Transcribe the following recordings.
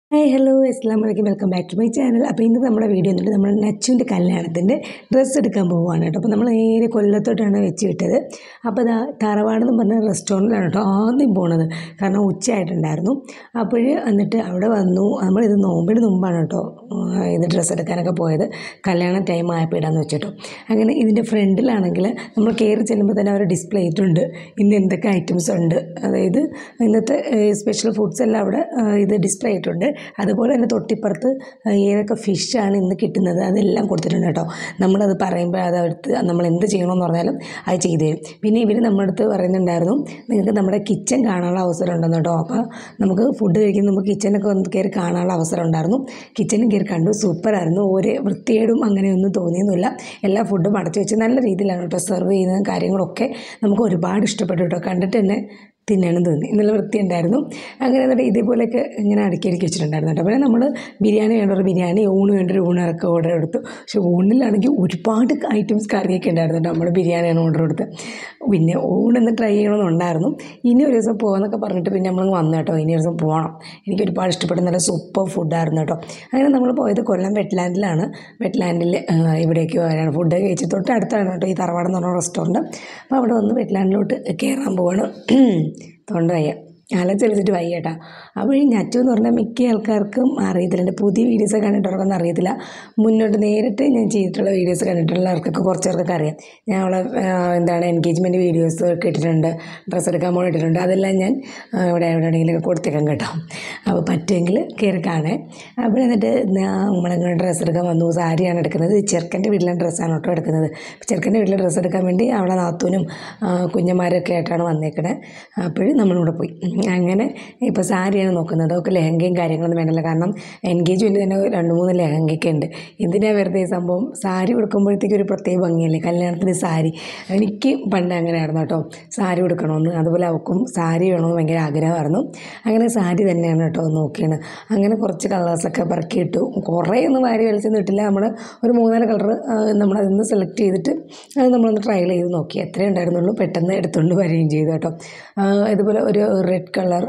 hi hello അസ്സാം വലൈക്കും welcome back to my channel അപ്പോൾ ഇന്ന് നമ്മുടെ വീഡിയോ എന്നിട്ട് നമ്മുടെ നച്ചുവിൻ്റെ കല്യാണത്തിൻ്റെ ഡ്രസ്സ് എടുക്കാൻ പോവുകയാണ് കേട്ടോ അപ്പോൾ നമ്മൾ നേരെ കൊല്ലത്തോട്ടാണ് വെച്ച് വിട്ടത് അപ്പോൾ ഇതാ തറവാടെന്ന് പറഞ്ഞ റെസ്റ്റോറൻറ്റിലാണ് കേട്ടോ ആദ്യം പോണത് കാരണം ഉച്ചയായിട്ടുണ്ടായിരുന്നു അപ്പോൾ എന്നിട്ട് അവിടെ വന്നു നമ്മളിത് നോമ്പിന് മുമ്പാണ് കേട്ടോ ആ, ഇത് ഡ്രസ്സ് എടുക്കാനൊക്കെ പോയത് കല്യാണ ടൈം ആയപ്പോൾ ഇടാന്ന് വെച്ചിട്ടോ അങ്ങനെ ഇതിൻ്റെ ഫ്രണ്ടിലാണെങ്കിൽ നമ്മൾ കയറി ചെല്ലുമ്പോൾ തന്നെ അവർ ഡിസ്പ്ലേ ചെയ്തിട്ടുണ്ട് ഇന്ന് എന്തൊക്കെ ഐറ്റംസ് ഉണ്ട് അതായത് ഇന്നത്തെ സ്പെഷ്യൽ ഫുഡ്സ് എല്ലാം അവിടെ ആ, ഇത് ഡിസ്പ്ലേ ചെയ്തിട്ടുണ്ട് അതുപോലെ തന്നെ തൊട്ടിപ്പുറത്ത് ആ, ഏതൊക്കെ ഫിഷാണ് ഇന്ന് കിട്ടുന്നത് അതെല്ലാം കൊടുത്തിട്ടുണ്ട് കേട്ടോ നമ്മളത് പറയുമ്പോൾ അത് അടുത്ത് നമ്മൾ എന്ത് ചെയ്യണമെന്ന് പറഞ്ഞാലും അത് ചെയ്തു തരും പിന്നെ ഇവർ നമ്മുടെ അടുത്ത് പറയുന്നുണ്ടായിരുന്നു നിങ്ങൾക്ക് നമ്മുടെ കിച്ചൺ കാണാനുള്ള അവസരം ഉണ്ടെന്ന് കേട്ടോ അപ്പോൾ നമുക്ക് ഫുഡ് കഴിക്കുന്ന നമുക്ക് കിച്ചണൊക്കെ ഒന്ന് കയറി കാണാനുള്ള അവസരം ഉണ്ടായിരുന്നു കിച്ചണിൽ കയറി കണ്ടു സൂപ്പറായിരുന്നു ഒരു വൃത്തികേടും അങ്ങനെയൊന്നും തോന്നിയൊന്നുമില്ല എല്ലാ ഫുഡും അടച്ചു വെച്ച് നല്ല രീതിയിലാണ് കേട്ടോ സെർവ് ചെയ്യുന്ന കാര്യങ്ങളൊക്കെ നമുക്ക് ഒരുപാട് ഇഷ്ടപ്പെട്ടു കേട്ടോ കണ്ടിട്ട് തന്നെ തിന്നാനും തോന്നി നല്ല വൃത്തി ഉണ്ടായിരുന്നു അങ്ങനെ എന്നിട്ട് ഇതേപോലെയൊക്കെ ഇങ്ങനെ അടുക്കി അടുക്കി വെച്ചിട്ടുണ്ടായിരുന്നു കേട്ടോ പിന്നെ നമ്മൾ ബിരിയാണി വേണ്ട ഒരു ബിരിയാണി ഊണ് വേണ്ട ഒരു ഊണൊക്കെ ഓർഡർ എടുത്തു പക്ഷേ ഊണിലാണെങ്കിൽ ഒരുപാട് ഐറ്റംസ് കറിയൊക്കെ ഉണ്ടായിരുന്നു കേട്ടോ നമ്മൾ ബിരിയാണിയാണ് ഓർഡർ കൊടുത്തത് പിന്നെ ഊണൊന്ന് ട്രൈ ചെയ്യണമെന്നുണ്ടായിരുന്നു ഇനി ഒരു ദിവസം പോകാമെന്നൊക്കെ പറഞ്ഞിട്ട് പിന്നെ നമ്മൾ വന്നു കേട്ടോ ഇനി ഒരു ദിവസം പോകണം എനിക്ക് ഒരുപാട് ഇഷ്ടപ്പെട്ട നല്ല സൂപ്പർ ഫുഡായിരുന്നു കേട്ടോ അങ്ങനെ നമ്മൾ പോയത് കൊല്ലം വെറ്റ്ലാൻഡിലാണ് വെറ്റ്ലാൻഡിൽ ഇവിടേക്ക് വരാണ് ഫുഡ് കഴിച്ച് തൊട്ട് അടുത്താണ് കേട്ടോ ഈ തറവാട് എന്ന് പറഞ്ഞ റെസ്റ്റോറൻറ്റ് അപ്പോൾ അവിടെ വന്ന് വെറ്റ്ലാൻഡിലോട്ട് കയറാൻ പോവാണ് തൊണ്ട വയ്യ അലച്ചലിച്ചിട്ട് വയ്യ കേട്ടോ അപ്പോൾ ഈ ഞറ്റു എന്ന് പറഞ്ഞാൽ മിക്ക ആൾക്കാർക്കും അറിയത്തില്ല എൻ്റെ പുതിയ വീഡിയോസ് കണ്ടിട്ടുള്ളവർക്കൊന്നും അറിയത്തില്ല മുന്നോട്ട് നേരിട്ട് ഞാൻ ചെയ്തിട്ടുള്ള വീഡിയോസ് കണ്ടിട്ടുള്ളവർക്കൊക്കെ കുറച്ച് പേർക്കൊക്കെ അറിയാം ഞാൻ അവളെ ആ, എന്താണ് എൻഗേജ്മെൻറ്റ് വീഡിയോസ് ഒക്കെ ഇട്ടിട്ടുണ്ട് ഡ്രസ്സ് എടുക്കാൻ പോയി ഇട്ടിട്ടുണ്ട് അതെല്ലാം ഞാൻ ആ, ഇവിടെ എവിടെയെങ്കിലുമൊക്കെ കൊടുത്തേക്കാം കേട്ടോ അപ്പോൾ പറ്റുമെങ്കിൽ കയറി കാണേ അപ്പോൾ എന്നിട്ട് നമ്മളിങ്ങനെ ഡ്രസ്സ് എടുക്കാൻ വന്നു സാരിയാണ് എടുക്കുന്നത് ചെറുക്കൻ്റെ വീട്ടിലെ ഡ്രസ്സാണ് കേട്ടോ എടുക്കുന്നത് ചെറുക്കൻ്റെ വീട്ടിലെ ഡ്രസ്സ് എടുക്കാൻ വേണ്ടി അവളെ നാത്തൂനും ആ, കുഞ്ഞന്മാരൊക്കെ ആയിട്ടാണ് വന്നേക്കണേ അപ്പോഴും നമ്മളിവിടെ പോയി അങ്ങനെ ഇപ്പോൾ സാരിയാണ് നോക്കുന്നത് ഒക്കെ ലെഹങ്കയും കാര്യങ്ങളൊന്നും വേണ്ടല്ലോ കാരണം എൻഗേജ്മെൻറ്റ് തന്നെ രണ്ട് മൂന്ന് ലെഹങ്കയൊക്കെ ഉണ്ട് എന്തിനാ വെറുതെ ഈ സംഭവം സാരി ഉടുക്കുമ്പോഴത്തേക്ക് ഒരു പ്രത്യേക ഭംഗിയല്ലേ കല്യാണത്തിന് സാരി എനിക്ക് പണ്ട് അങ്ങനെയായിരുന്നു കേട്ടോ സാരി ഉടുക്കണമെന്ന് അതുപോലെ അവൾക്കും സാരി വേണമെന്ന് ഭയങ്കര ആഗ്രഹമായിരുന്നു അങ്ങനെ സാരി തന്നെയാണ് കേട്ടോ നോക്കിയാണ് അങ്ങനെ കുറച്ച് കളേഴ്സൊക്കെ പറക്കിയിട്ടു കുറേ ഒന്നും വാരി വലിച്ചൊന്നും ഇട്ടില്ല നമ്മൾ ഒരു മൂന്നാല് കളർ നമ്മൾ അതിൽ നിന്ന് സെലക്ട് ചെയ്തിട്ട് അത് നമ്മളൊന്ന് ട്രയൽ ചെയ്ത് നോക്കി എത്രയേ ഉണ്ടായിരുന്നുള്ളൂ പെട്ടെന്ന് എടുത്തുകൊണ്ട് വരികയും ചെയ്തു കേട്ടോ ആ, ഇതുപോലെ ഒരു റെഡ് കളർ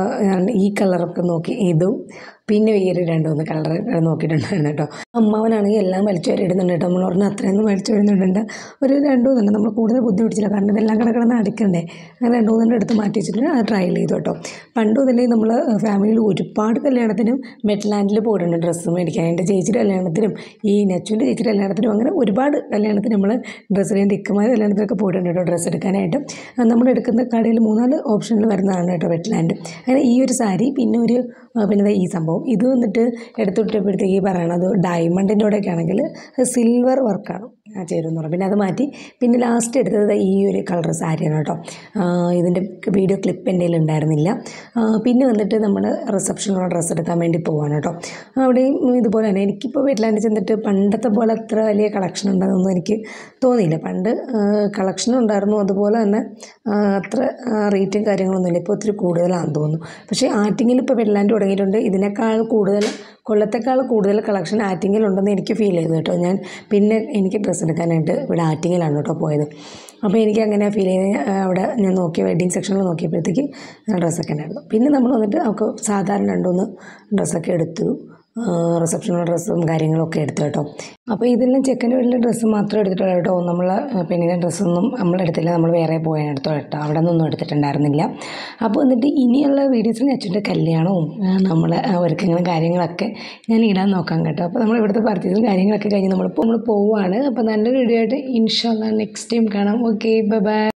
ഈ കളറൊക്കെ നോക്കി ഇതും പിന്നെ ഈ ഒരു രണ്ട് മൂന്ന് കളർ നോക്കിയിട്ടുണ്ടായിരുന്നു കേട്ടോ അമ്മാവനാണെങ്കിൽ എല്ലാം വലിച്ചു വരെ ഇടുന്നുണ്ട് കേട്ടോ നമ്മൾ പറഞ്ഞാൽ അത്രയൊന്നും വലിച്ചു വരുന്നുണ്ട് ഒരു രണ്ട് മൂന്നെണ്ണം നമ്മൾ കൂടുതൽ ബുദ്ധി പിടിച്ചില്ല കാരണം ഇതെല്ലാം കിടക്കിടന്ന് അടിക്കണ്ടേ അങ്ങനെ രണ്ട് മൂന്നെണ്ണം എടുത്ത് മാറ്റി വെച്ചിട്ട് അത് ട്രയൽ ചെയ്തു കേട്ടോ പണ്ട് മുതലേ നമ്മൾ ഫാമിലിയിൽ ഒരുപാട് കല്യാണത്തിനും മെറ്റ്ലാൻഡിൽ പോയിട്ടുണ്ട് ഡ്രസ്സ് മേടിക്കാൻ എൻ്റെ ചേച്ചിയുടെ കല്യാണത്തിനും ഈ നെച്ചുവിൻ്റെ ചേച്ചിയുടെ കല്യാണത്തിനും അങ്ങനെ ഒരുപാട് കല്യാണത്തിന് നമ്മൾ ഡ്രസ്സ് എൻ്റെ ഇക്കമാർ കല്യാണത്തിനൊക്കെ പോയിട്ടുണ്ട് കേട്ടോ ഡ്രസ്സ് എടുക്കാനായിട്ട് ആ, നമ്മൾ എടുക്കുന്ന കടയിൽ മൂന്നാല് ഓപ്ഷനിൽ വരുന്നതാണ് കേട്ടോ വെറ്റ്ലാൻഡ് അങ്ങനെ ഈ ഒരു സാരി പിന്നെ ഒരു ആ, പിന്നെ ദേ ഈ സംഭവം ഇത് വന്നിട്ട് എടുത്തിട്ടപ്പോഴത്തേക്ക് ഈ പറയണത് ഡയമണ്ടിൻ്റെ കൂടെയൊക്കെ ആണെങ്കിൽ സിൽവർ വർക്കാണ് ആ ചേരുമെന്ന് പറഞ്ഞു പിന്നെ അത് മാറ്റി പിന്നെ ലാസ്റ്റ് എടുത്തത് ദേ ഈ ഒരു കളർ സാരിയാണ് കേട്ടോ ആ, ഇതിൻ്റെ വീഡിയോ ക്ലിപ്പ് എൻ്റെ കയ്യിൽ ഉണ്ടായിരുന്നില്ല ആ, പിന്നെ വന്നിട്ട് നമ്മൾ റിസപ്ഷനുള്ള ഡ്രസ്സ് എടുക്കാൻ വേണ്ടി പോവാണ് കേട്ടോ അവിടെയും ഇതുപോലെ തന്നെ എനിക്കിപ്പോൾ വീട്ടിലാണ്ട് ചെന്നിട്ട് പണ്ടത്തെ പോലെ അത്ര വലിയ കളക്ഷൻ ഉണ്ടെന്നൊന്നും എനിക്ക് തോന്നിയില്ല പണ്ട് കളക്ഷൻ ഉണ്ടായിരുന്നു അതുപോലെ തന്നെ ആ, അത്ര റേറ്റും കാര്യങ്ങളൊന്നുമില്ല ഇപ്പോൾ ഒത്തിരി കൂടുതലാണെന്ന് തോന്നുന്നു പക്ഷേ ആറ്റിങ്ങിൽ ഇപ്പോൾ വെള്ളാണ്ട് തുടങ്ങിയിട്ടുണ്ട് ഇതിനേക്കാൾ കൂടുതൽ കൊല്ലത്തേക്കാൾ കൂടുതൽ കളക്ഷൻ ആറ്റിങ്ങിലുണ്ടെന്ന് എനിക്ക് ഫീൽ ചെയ്തു കേട്ടോ ഞാൻ പിന്നെ എനിക്ക് ഡ്രസ്സ് എടുക്കാനായിട്ട് ഇവിടെ ആറ്റിങ്ങിലാണ് കേട്ടോ പോയത് അപ്പോൾ എനിക്ക് അങ്ങനെ ഫീൽ ചെയ്ത് അവിടെ ഞാൻ നോക്കിയ വെഡ്ഡിങ് സെക്ഷനിൽ നോക്കിയപ്പോഴത്തേക്ക് ഡ്രസ്സൊക്കെ ഉണ്ടായിരുന്നു പിന്നെ നമ്മൾ വന്നിട്ട് നമുക്ക് സാധാരണ രണ്ടുമൂന്ന് ഡ്രസ്സൊക്കെ എടുത്തു റിസപ്ഷനുള്ള ഡ്രസ്സും കാര്യങ്ങളൊക്കെ എടുത്തു കേട്ടോ അപ്പോൾ ഇതെല്ലാം ചെക്കൻ്റെ വീട്ടിലെ ഡ്രസ്സ് മാത്രമേ എടുത്തിട്ടുള്ളൂ കേട്ടോ നമ്മൾ പെണ്ണിൻ്റെ ഡ്രസ്സൊന്നും നമ്മൾ എടുത്തില്ല നമ്മൾ വേറെ പോയാണ് എടുത്തോ കേട്ടോ അവിടെ നിന്നൊന്നും എടുത്തിട്ടുണ്ടായിരുന്നില്ല അപ്പോൾ എന്നിട്ട് ഇനിയുള്ള വീഡിയോസിൽ അച്ഛൻ്റെ കല്യാണവും നമ്മൾ ഒരുക്കങ്ങളും കാര്യങ്ങളൊക്കെ ഞാൻ ഇടാൻ നോക്കാം കേട്ടോ അപ്പോൾ നമ്മൾ ഇവിടുത്തെ പർച്ചേസും കാര്യങ്ങളൊക്കെ കഴിഞ്ഞ് നമ്മളിപ്പോൾ നമ്മൾ പോവുകയാണ് അപ്പോൾ നല്ലൊരു വീഡിയോ ആയിട്ട് ഇൻഷാല്ല നെക്സ്റ്റ് ടൈം കാണാം ഓക്കെ ബൈ ബൈ